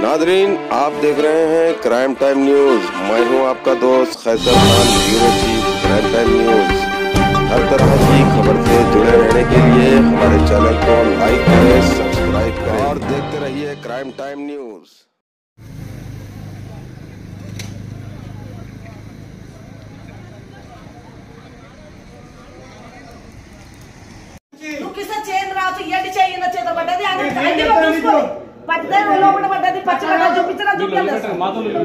Nadreen आप देख रहे हैं क्राइम टाइम न्यूज मैं हूं आपका दोस्त Qaiser Khan bureau chief Crime Time News हर तरह की खबर से जुड़े रहने के लिए हमारे चैनल को लाइक करें सब्सक्राइब करें और देखते रहिए क्राइम टाइम न्यूज దుఃఖిస్తే చేయండి రావచ్చు ఎండి చేయిన చేత పడ్డది అని అన్ని చూసుకో పట్టితే లోపల పడ్డది పచ్చి పడ్డ చూపించడం చూపించలేదు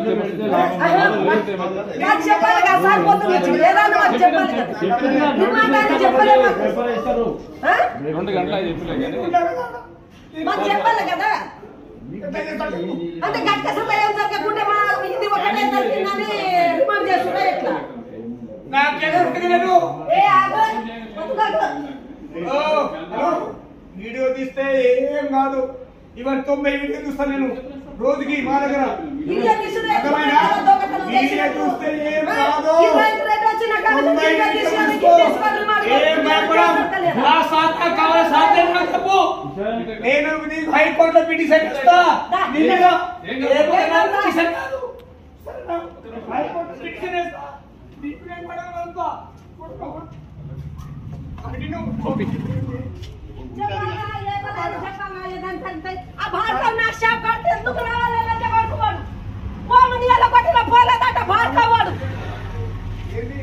నాకు చెప్పాలి కదా సార్ పొద్దున్న నుంచి ఏదైనా మాకు చెప్పాలి కదా నీ మాట ఆయన చెప్పలే మాకు ఆ? రెండు గంటల చెప్పలే కానీ మాకు చెప్పాలి కదా అంటే గట్ట సమయం జరగకుంటే మా ఇది ఒకటే జరిగిందని రిమాండ్ చేస్తున్నా ఎట్లా ఏ ఆగు వద్దు ఓ, హలో. వీడియో తీస్తే ఏం కాదు ఇవన్నీ తొంభై వీడియో చూస్తాను నేను రోజుకి మా దగ్గర వీడియో తీసుడే అర్థమైనా? దొంగతనం వీడియో చేసినట్టు. చూస్తే ఏం ఆ? కాదు. ఈ రైతు రేటు వచ్చిన కాడ నుంచి తొంభై వీడియో వీడియో తీసినందుకు చూసుకో. తీసుకొని మరి ఏం భయపడం. చేస్తలేదా? నా సాధన కావాలా సాధ్యం నాకు చెప్పు నేను నీకు హైకోర్టులో పిటిషన్ ఇస్తా దా. నీ మీద ఏం ఏ కాదు. కాదు, పిటిషన్ కాదు. సరేనా? హైకోర్టులో పిటిషన్ వేస్తా. నీకు ఏం పడదు అనుకో. కొట్టుకో, కొట్టుకో. కంటిన్యూ. చెప్పాలా, ఏమన్నా చెప్పాలా, ఏదంటే అంటే, ఆ భార్గవ్ నా షాప్ కడితే ఎందుకు రావాలని అంటే పట్టుకోడు. పోమని ఎలా కొట్టినా పోలేదంట భార్గవ్ వాడు. ఏంది?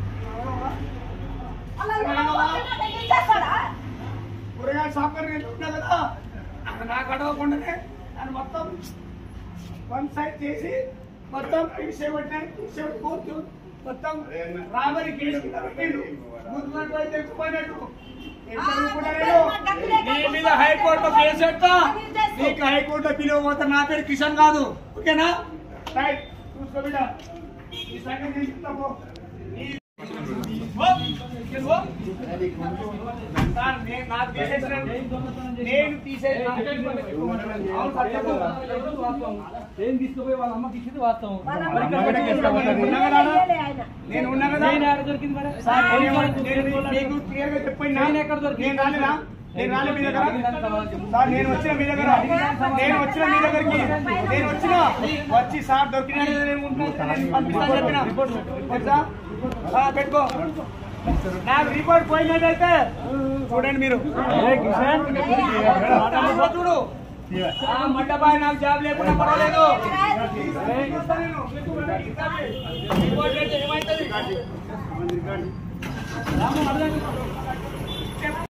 అలా ఎలా కొట్టినా ఏం చేస్తాడా? కూరగాయల షాప్ దగ్గర నేను ఉన్నా కదా అక్కడ నాకు అడగకుండానే దాన్ని మొత్తం వన్ సైడ్ చేసి మొత్తం తీసేయబట్టిన తీసేయబట్టి మొత్తం రాబరి కేసు కింద పెట్టిండు గుర్తున్నట్టు అయితే ఎక్కువైనట్టు ఎంత అనుకుంటా నేను? నీ మీద హైకోర్టులో కేసు పెడతా నీకు హైకోర్టులో పిలువ పోతా నా పేరు కిషన్ కాదు ఓకేనా రైట్ చూసుకో బిడ్డ ఈ సంగతి నేను చెప్తా పో. నీ- ఓ, ఇక్కడ ఓ. సార్, నేను నాకు తీసేసిన నేను తీసేసిన అవును సార్, చెప్పు. ఏం తీసుకుపోయి వాళ్ళ అమ్మకి ఇచ్చింది వాస్తవం వాళ్ళ మరి ఇక్కడ అమ్మ పెట్టేసి కూడా పోతారు. ఉన్నా కదా అన్న? లేలే ఆయన. నేను ఉన్నా కదా నేను ఎక్కడ దొరికింది మరి సార్, పోలీసు నేను వాళ్ళకి నేను తెలియదు. మీకు క్లియర్ గా చెప్పండి నేను ఎక్కడ దొరికింది? నేను రాలేదా నేను రాలే మీ దగ్గర అడిగిన సమాధానం చెప్పు. సార్ నేను వచ్చిన మీ దగ్గర నేను వచ్చిన మీ దగ్గరికి నేను వచ్చిన వచ్చి సార్ దొరికిన నేను ఉంటున్నా, నేను పంపిస్తాను చెప్పిన తెలుసా? ఆ, పెట్టుకో నాకు రిపోర్ట్ పోయినట్టయితే చూడండి మీరు అతను చూడు ఆ, మండపాయ నాకు జాబ్ లేకుండా పర్వాలేదు రిపోర్ట్ అయితే ఏమవుతుంది రాము, అడగండి.